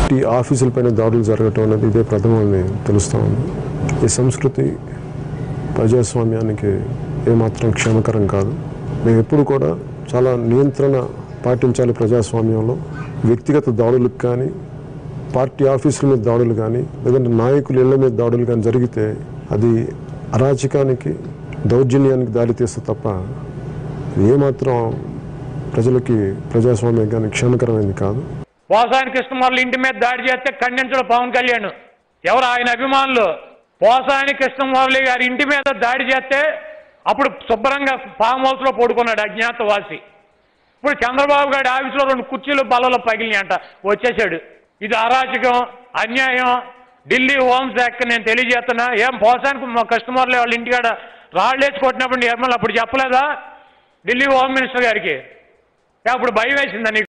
party ఆఫీసులపైన దాడులు జరగటం అనేది ఇదే ప్రథమని తెలుస్తూ ఉంది ఈ సంస్కృతి ప్రజాస్వామ్యానికి ఏమాత్రం క్షేమకరం కాదు మేము ఎప్పుడు కూడా చాలా నియంత్రణ పాటించాలి ప్రజాస్వామ్యంలో వ్యక్తిగత దాడులకు కానీ పార్టీ ఆఫీసుల మీద దాడులు కానీ లేదంటే నాయకుల ఇళ్ల మీద దాడులు కానీ జరిగితే అది అరాచకానికి దౌర్జన్యానికి దారితీస్తే తప్ప ఏమాత్రం ప్రజలకి ప్రజాస్వామ్యం కానీ క్షేమకరమైనది కాదు పోసాని కృష్ణమూర్తి ఇంటి మీద దాడి చేస్తే ఖండించడం పవన్ కళ్యాణ్ ఎవరు ఆయన అభిమానులు పోసాని కృష్ణమురళి గారి ఇంటి మీద దాడి చేస్తే అప్పుడు శుభ్రంగా ఫామ్ హౌస్ లో పడుకున్నాడు అజ్ఞాతవాసి ఇప్పుడు చంద్రబాబు గారి ఆఫీసులో రెండు కుర్చీలు బలలో పగిలినాయంట వచ్చేసాడు ఇది అరాచకం అన్యాయం ఢిల్లీ హోంశాఖ నేను తెలియజేస్తున్నా ఏం పోసానికి మా కస్టమర్లే వాళ్ళ ఇంటికాడ రాళ్ళేసి కొట్టినప్పుడు ఏమన్నా అప్పుడు చెప్పలేదా ఢిల్లీ హోమ్ మినిస్టర్ గారికి అప్పుడు భయం వేసిందా నీకు